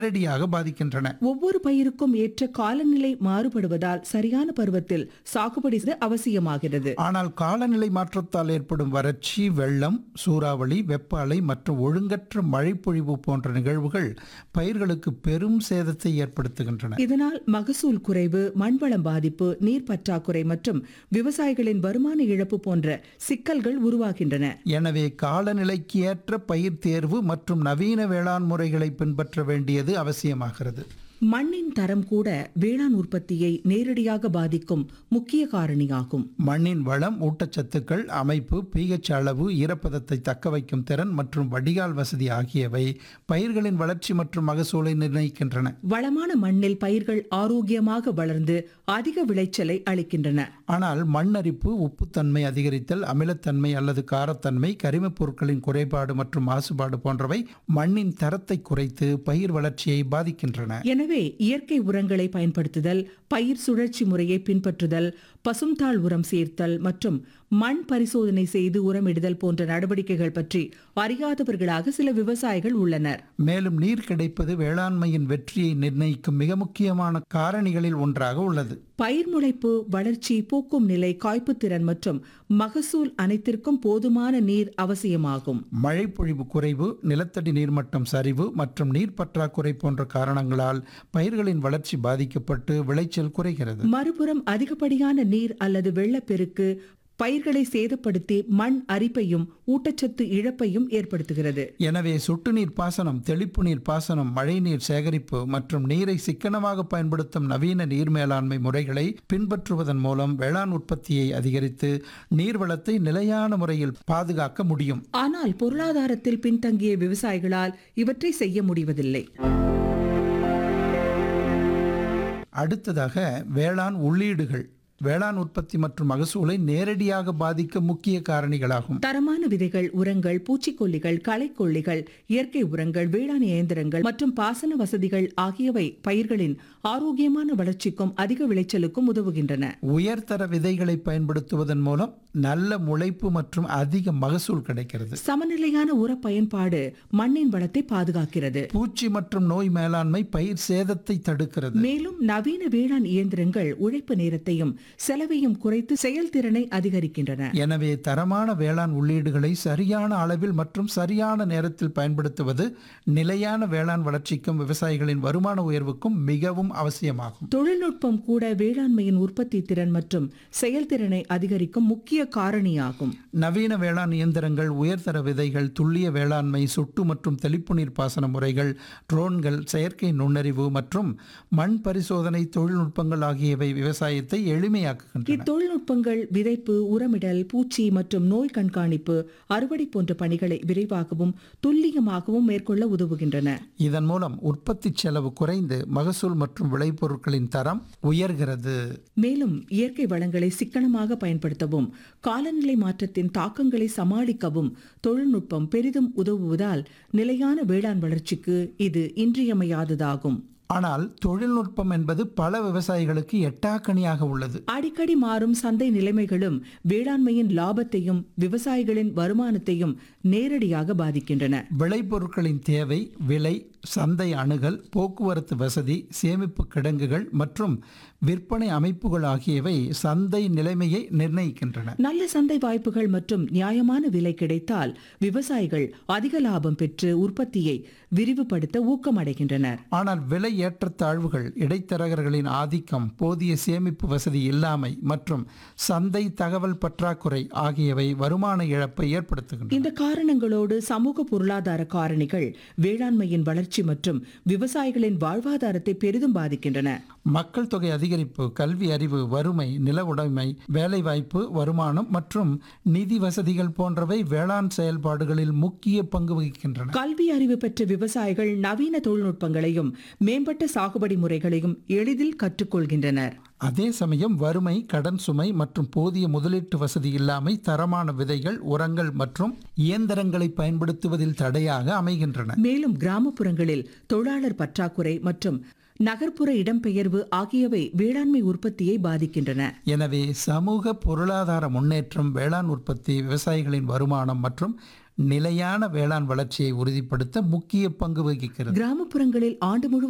நேரடியாக பாதிக்கின்றன ஒவ்வொரு பயிருக்கும் ஏற்ற காலநிலை மாறுபடுவதால் சரியான பருவத்தில் சாகுபடி செய்வது அவசியமாகிறது ஆனால் காலநிலை மாற்றத்தால் ஏற்படும் வறட்சி வெள்ளம் சூறாவளி வெப்ப அலை மற்றும் ஒழுங்கற்ற மழைப்பொழிவு போன்ற நிகழ்வுகள் பயிர்களுக்கு பெரும் சேதத்தை ஏற்படுத்துகின்றன இதனால் மகசூல் குறைவு மண்வளம் பாதிப்பு நீர் பற்றாக்குறை மற்றும் விவசாயிகளின் வருமான இழப்பு போன்ற சிக்கல்கள் உருவாகின்றன எனவே காலநிலைக்கு ஏற்ற பயிர் தேர்வு மற்றும் நவீன வேளாண் முறைகளை பின்பற்ற வேண்டியது அவசியமாகிறது மண்ணின் தரம் கூட வேளாண் உற்பத்தியை நேரடியாக பாதிக்கும் முக்கிய காரணியாகும் மண்ணின் வளம் ஊட்டச்சத்துக்கள் அமைப்பு pH அளவு ஈரப்பதத்தை தக்க வைக்கும் திறன் மற்றும் வடிகால் வசதி ஆகியவை பயிர்களின் வளர்ச்சி மற்றும் மகசூலை நிர்ணயிக்கின்றன வளமான மண்ணில் பயிர்கள் ஆரோக்கியமாக வளர்ந்து அதிக விளைச்சலை அளிக்கின்றன ஆனால் மண்ணரிப்பு உப்புத்தன்மை அதிகரித்தல் அமிலத்தன்மை அல்லது காரத்தன்மை கரிமப் பொருட்களின் குறைபாடு மற்றும் மாசுபாடு போன்றவை மண்ணின் தரத்தை குறைத்து பயிர் வளர்ச்சியை பாதிக்கின்றன எனவே இயற்கை உரங்களை பயன்படுத்துதல் பயிர் சுழற்சி முறையை பின்பற்றுதல் பசும்தாள் உரம் சேர்த்தல் மற்றும் மண் பரிசோதனை செய்து உரமிடுதல் போன்ற நடவடிக்கைகள் பற்றி அறியாதவர்களாக சில விவசாயிகள் உள்ளனர் மேலும் நீர் கிடைப்பது வேளாண்மையின் வெற்றியை நிர்ணயிக்கும் மிக முக்கியமான காரணிகளில் ஒன்றாக உள்ளது பயிர் முளைப்பு வளர்ச்சி பூக்கும் நிலை காய்ப்புத்திறன் மற்றும் மகசூல் அனைத்திற்கும் போதுமான நீர் அவசியமாகும் மழைப்பொழிவு குறைவு நிலத்தடி நீர்மட்டம் சரிவு மற்றும் நீர் பற்றாக்குறை போன்ற காரணங்களால் பயிர்களின் வளர்ச்சி பாதிக்கப்பட்டு விளைச்சல் குறைகிறது மறுபுறம் அதிகப்படியான நீர் அல்லது வெள்ளப்பெருக்கு பயிர்களை சேதப்படுத்தி மண் அரிப்பையும் ஊட்டச்சத்து இழப்பையும் ஏற்படுத்துகிறது எனவே சொட்டு நீர் பாசனம் தெளிப்பு நீர் பாசனம் மழைநீர் சேகரிப்பு மற்றும் நீரை சிக்கனமாக பயன்படுத்தும் நவீன நீர் மேலாண்மை முறைகளை பின்பற்றுவதன் மூலம் வேளாண் உற்பத்தியை அதிகரித்து நீர்வளத்தை நிலையான முறையில் பாதுகாக்க முடியும் ஆனால் பொருளாதாரத்தில் பின்தங்கிய விவசாயிகளால் இவற்றை செய்ய முடிவதில்லை அடுத்ததாக வேளாண் உள்ளீடுகள் வேளாண் உற்பத்தி மற்றும் மகசூலை நேரடியாக பாதிக்க முக்கிய காரணிகளாகும் தரமான விதைகள் உரங்கள் பூச்சிக்கொல்லிகள் களைக்கொல்லிகள் இயற்கை உரங்கள் வேளாண் இயந்திரங்கள் மற்றும் பாசன வசதிகள் ஆகியவை பயிர்களின் ஆரோக்கியமான வளர்ச்சிக்கும் அதிக விளைச்சலுக்கும் உதவுகின்றன உயர்தர விதைகளை பயன்படுத்துவதன் மூலம் நல்ல முளைப்பு மற்றும் அதிக மகசூல் கிடைக்கிறது சமநிலையான உர பயன்பாடு மண்ணின் வளத்தை பாதுகாக்கிறது பூச்சி மற்றும் நோய் மேலாண்மை பயிர் சேதத்தை தடுக்கிறது மேலும் நவீன வேளாண் இயந்திரங்கள் உழைப்பு நேரத்தையும் செலவையும் குறைத்து செயல்திறனை அதிகரிக்கின்றன எனவே தரமான வேளாண் உள்ளீடுகளை சரியான அளவில் மற்றும் சரியான நேரத்தில் பயன்படுத்துவது நிலையான வேளாண் வளர்ச்சிக்கும் விவசாயிகளின் வருமான உயர்வுக்கும் மிகவும் அவசியமாகும் தொழில்நுட்பம் கூட வேளாண்மையின் உற்பத்தி திறன் மற்றும் செயல்திறனை அதிகரிக்கும் முக்கிய காரணியாகும் நவீன வேளாண் இயந்திரங்கள் உயர்தர விதைகள் துல்லிய வேளாண்மை சொட்டு மற்றும் தெளிப்பு நீர் பாசன முறைகள் ட்ரோன்கள் செயற்கை நுண்ணறிவு மற்றும் மண் பரிசோதனை தொழில்நுட்பங்கள் ஆகியவை விவசாயத்தை எளிமையாக்குகின்றன இத்தொழில்நுட்பங்கள் விதைப்பு உரமிடல் பூச்சி மற்றும் நோய் கண்காணிப்பு அறுவடை போன்ற பணிகளை விரைவாகவும் துல்லியமாகவும் மேற்கொள்ள உதவுகின்றன இதன் மூலம் உற்பத்தி செலவு குறைந்து மகசூல் மற்றும் விளைபொருட்களின் தரம் உயர்கிறது மேலும் இயற்கை வளங்களை சிக்கனமாக பயன்படுத்தவும் காலநிலை மாற்றத்தின் தாக்கங்களை சமாளிக்கவும் தொழில்நுட்பம் பெரிதும் உதவுவதால் நிலையான வேளாண் வளர்ச்சிக்கு இது இன்றியமையாததாகும் ஆனால் தொழில்நுட்பம் என்பது பல விவசாயிகளுக்கு எட்டாக்கணியாக உள்ளது அடிக்கடி மாறும் சந்தை நிலைமைகளும் வேளாண்மையின் லாபத்தையும் விவசாயிகளின் வருமானத்தையும் நேரடியாக பாதிக்கின்றன விளைபொருட்களின் தேவை விலை சந்தை அணுகல் போக்குவரத்து வசதி சேமிப்பு கிடங்குகள் மற்றும் விற்பனை அமைப்புகள் ஆகியவை சந்தை நிலைமையை நிர்ணயிக்கின்றன நல்ல சந்தை வாய்ப்புகள் மற்றும் நியாயமான விலை கிடைத்தால் விவசாயிகள் அதிக லாபம் பெற்று உற்பத்தியை விரிவுபடுத்த ஊக்கமடைகின்றனர் ஆனால் விலை ஏற்றத்தாழ்வுகள் இடைத்தரகர்களின் ஆதிக்கம் போதிய சேமிப்பு வசதி இல்லாமை மற்றும் சந்தை தகவல் பற்றாக்குறை ஆகியவை வருமான இழப்பை ஏற்படுத்துகின்றன இந்த காரணங்களோடு சமூக பொருளாதார காரணிகள் வேளாண்மையின் வளர்ச்சி மற்றும் விவசாயிகளின் வாழ்வாதாரத்தை பெரிதும் பாதிக்கின்றன மக்கள் தொகை அதிகரிப்பு கல்வி அறிவு வறுமை நில உடைமை வேலைவாய்ப்பு வருமானம் மற்றும் நிதி வசதிகள் போன்றவை வேளாண் செயல்பாடுகளில் முக்கிய பங்கு வகிக்கின்றன கல்வி அறிவு பெற்ற விவசாயிகள் நவீன தொழில்நுட்பங்களையும் மேம்பட்ட சாகுபடி முறைகளையும் எளிதில் கற்றுக்கொள்கின்றனர் அதே சமயம் வறுமை கடன் சுமை மற்றும் போதிய முதலீட்டு வசதி இல்லாமை தரமான விதைகள் உரங்கள் மற்றும் இயந்திரங்களை பயன்படுத்துவதில் தடையாக அமைகின்றன மேலும் கிராமப்புறங்களில் தொழிலாளர் பற்றாக்குறை மற்றும் நகர்ப்புற இடம்பெயர்வு ஆகியவை வேளாண்மை உற்பத்தியை பாதிக்கின்றன எனவே சமூக பொருளாதார முன்னேற்றம் வேளாண் உற்பத்தி விவசாயிகளின் வருமானம் மற்றும் நிலையான வேளாண் வளர்ச்சியை உறுதிப்படுத்த முக்கிய பங்கு வகிக்கிறது கிராமப்புறங்களில் ஆண்டு முழுவதும்